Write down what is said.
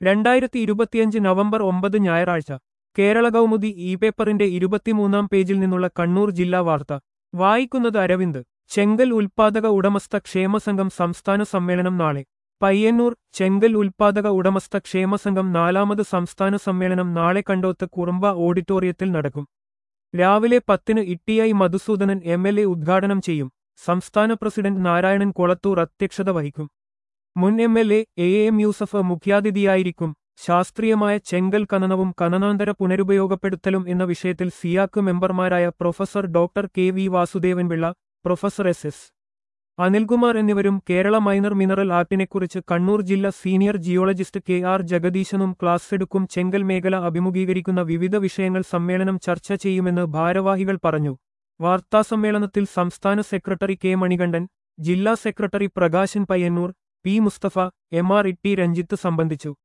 രണ്ടായിരത്തി ഇരുപത്തിയഞ്ച് നവംബർ ഒമ്പത് ഞായറാഴ്ച കേരള കൗമുദി ഇ പേപ്പറിന്റെ ഇരുപത്തിമൂന്നാം പേജിൽ നിന്നുള്ള കണ്ണൂർ ജില്ലാ വാർത്ത വായിക്കുന്നത് അരവിന്ദ് ചെങ്കൽ ഉൽപാദക ഉടമസ്ഥ ക്ഷേമസംഘം സംസ്ഥാന സമ്മേളനം നാളെ പയ്യന്നൂർ ചെങ്കൽ ഉൽപാദക ഉടമസ്ഥ ക്ഷേമസംഘം നാലാമത് സംസ്ഥാന സമ്മേളനം നാളെ കണ്ടോത്ത് കുറുമ്പ ഓഡിറ്റോറിയത്തിൽ നടക്കും രാവിലെ പത്തിന് T I Madhusoodanan M L A ഉദ്ഘാടനം ചെയ്യും സംസ്ഥാന പ്രസിഡന്റ് നാരായണൻ കൊളത്തൂർ അധ്യക്ഷത വഹിക്കും മുൻ M L A A M Yusuf മുഖ്യാതിഥിയായിരിക്കും ശാസ്ത്രീയമായ ചെങ്കൽ ഖനനവും ഖനനാന്തര പുനരുപയോഗപ്പെടുത്തലും എന്ന വിഷയത്തിൽ സിയാക്ക് മെമ്പർമാരായ professor doctor K V Vasudevan Pillai professor S S Anilkumar എന്നിവരും കേരള മൈനർ മിനറൽ ആക്ടിനെക്കുറിച്ച് കണ്ണൂർ ജില്ലാ സീനിയർ ജിയോളജിസ്റ്റ് കെ ആർ ജഗദീശനും ക്ലാസ് എടുക്കും ചെങ്കൽ മേഖല അഭിമുഖീകരിക്കുന്ന വിവിധ വിഷയങ്ങൾ സമ്മേളനം ചർച്ച ചെയ്യുമെന്ന് ഭാരവാഹികൾ പറഞ്ഞു വാർത്താസമ്മേളനത്തിൽ സംസ്ഥാന സെക്രട്ടറി കെ മണികണ്ഠൻ ജില്ലാ secretary Prakashan Payyanur P Mustafa M R ഇട്ടി രഞ്ജിത്ത് സംബന്ധിച്ചു